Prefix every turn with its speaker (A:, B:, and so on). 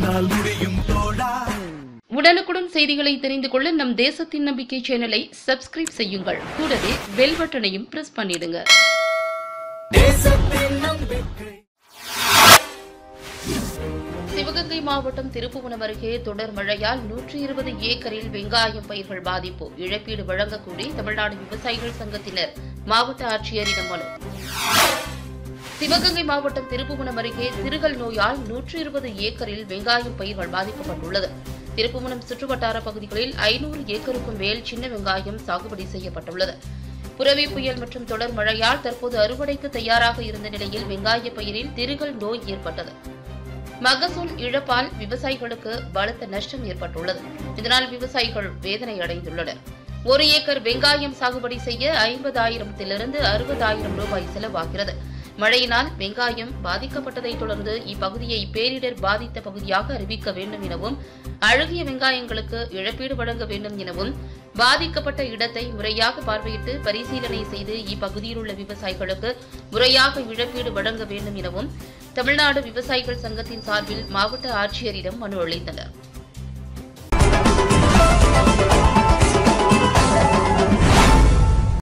A: உன்னால் முடியும் தோழா
B: உடனுக்குடன் செய்திகளை தெரிந்து கொள்ள நம் தேசத்தின் நம்பிக்கை சேனலை சப்ஸ்கிரைப் செய்யுங்கள் கூடவே பெல் பட்டனையும் பிரஸ் பண்ணிடுங்க
A: தேசத்தின் நம்பிக்கை
B: சிவகங்கை மாவட்டம் திருப்புவனம் அருகே தொடர் மழையால் நூற்றி இருபது ஏக்கரில் வெங்காயம் பயிர்கள் பாதிப்பு இழப்பீடு வழங்கக் கோரி தமிழ்நாடு விவசாயிகள் சங்கத்தினர் மாவட்ட ஆட்சியரிடம் மனு சிவகங்கை மாவட்டம் திருப்புவனம் அருகே சிறுகல் நோயால் நூற்றி இருபது ஏக்கரில் வெங்காயம் பயிர்கள் பாதிக்கப்பட்டுள்ளது திருப்புவனம் சுற்றுவட்டார பகுதிகளில் ஐநூறு ஏக்கருக்கும் மேல் சின்ன வெங்காயம் சாகுபடி செய்யப்பட்டுள்ளது புரவி புயல் மற்றும் தொடர் மழையால் தற்போது அறுவடைக்கு தயாராக இருந்த நிலையில் வெங்காய பயிரில் திருகல் நோய் ஏற்பட்டது மகசூல் இழப்பால் விவசாயிகளுக்கு பலத்த நஷ்டம் ஏற்பட்டுள்ளது இதனால் விவசாயிகள் வேதனை அடைந்துள்ளனர் ஒரு ஏக்கர் வெங்காயம் சாகுபடி செய்ய ஐம்பதாயிரத்திலிருந்து அறுபதாயிரம் ரூபாய் செலவாகிறது மழையினால் வெங்காயம் பாதிக்கப்பட்டதைத் தொடர்ந்து இப்பகுதியை பேரிடர் பாதித்த பகுதியாக அறிவிக்க வேண்டும் எனவும் அழுகிய வெங்காயங்களுக்கு இழப்பீடு வழங்க வேண்டும் எனவும் பாதிக்கப்பட்ட இடத்தை முறையாக பார்வையிட்டு பரிசீலனை செய்து இப்பகுதியில் உள்ள விவசாயிகளுக்கு முறையாக இழப்பீடு வழங்க வேண்டும் எனவும் தமிழ்நாடு விவசாயிகள் சங்கத்தின் சார்பில் மாவட்ட ஆட்சியரிடம் மனு அளித்தனர்